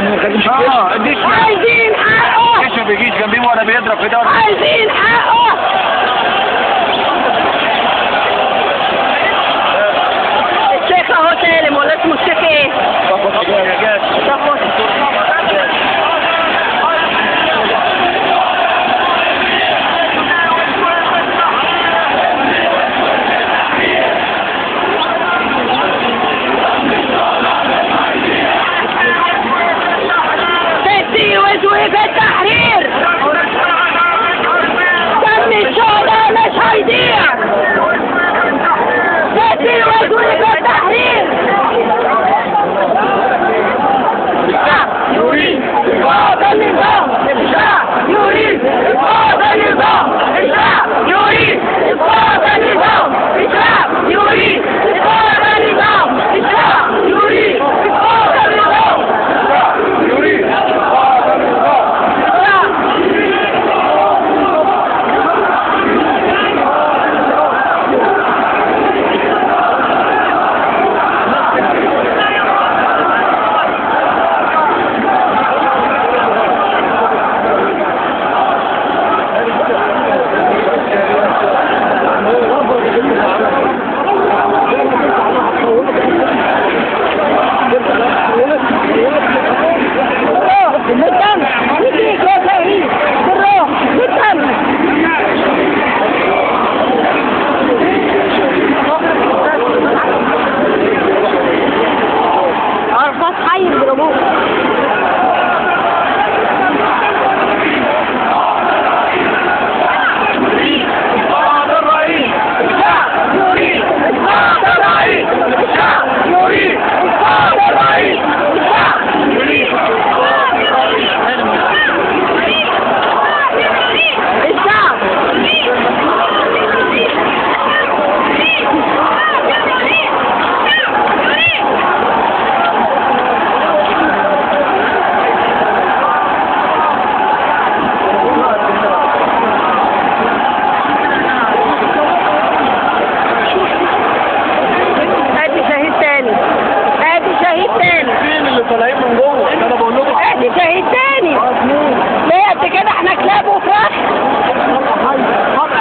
اه الديش عايزين حقه الديش ما بيجيش جنبيه ولا بيضرب في ده ولا عايزين حقه الشيخ اهو سالم ولا اسمه الشيخ ايه؟ صفوت ستي وزوي في التحرير دم الشهداء مش هيضيع ستي وزوي في التحرير الشعب يريد إسقاط النظام الشعب يريد إسقاط النظام الشعب يريد إسقاط النظام الشعب يريد إسقاط النظام الشعب يريد إسقاط النظام يريد بالدم يجيك يا سعيد بالروح بالدم أرخص حي يضربوه إسقاط الرئيس الشعب يريد إسقاط الرئيس الشعب يريد إسقاط الرئيس الشعب يريد إسقاط الرئيس الشعب ادي شهيد تاني ادي شهيد تاني مين اللي طالعين من جوه انا بقول لكم ادي شهيد تاني ليه قد كده احنا كلاب وفراخ